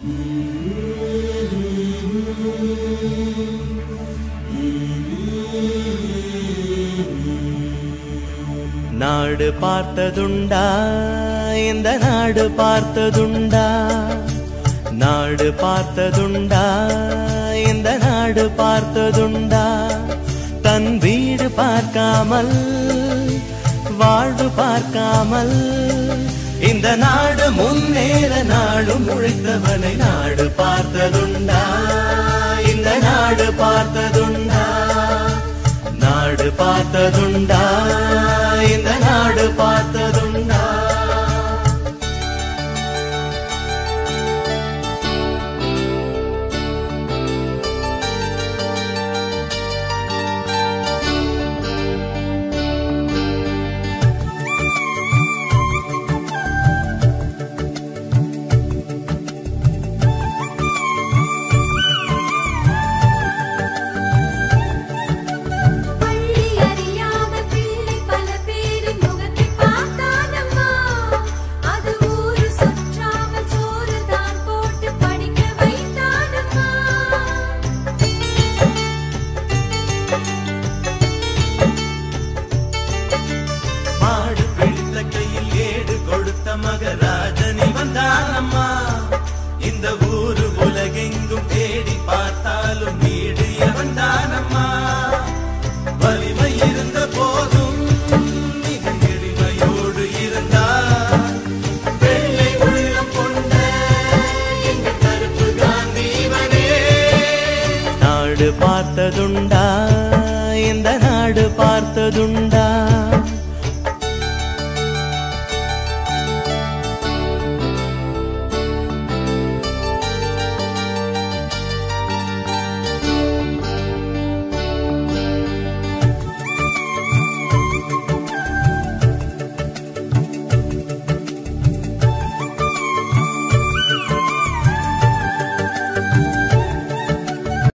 நாடு பார்த்ததுண்டா இந்த நாடு பார்த்ததுண்டா நாடு பார்த்ததுண்டா இந்த நாடு பார்த்ததுண்டா தன் வீடு பார்க்காமல் வாழ்வு பார்க்காமல் இந்த நாடு முன்னேற நாடு முழித்தவனை நாடு பார்த்ததுண்டா இந்த நாடு பார்த்ததுண்டா நாடு பார்த்ததுண்டா இந்த நாடு பார்த்ததுண்டா பள்ளி அறியாத பிள்ளை பல பேரின் முகத்தை பார்த்தானம்மா அது ஊரு சுற்றாமல் சோறு தான் போட்டு படிக்க வைத்தானம்மா மாடு பிடித்த கையில் ஏடு கொடுத்த மகராஜனி வந்தானம்மா இந்த ஊரு உலகெங்கும் தேடி பார்த்தாலும் வீடு வந்தானம்மா வலிமை இருந்த போதும் மிக எளிமையோடு இருந்தார் வெள்ளை உள்ளம் கொண்ட எங்கள் கருப்பு காந்தி இவனே நாடு பார்த்ததுண்டா இந்த நாடு பார்த்ததுண்டா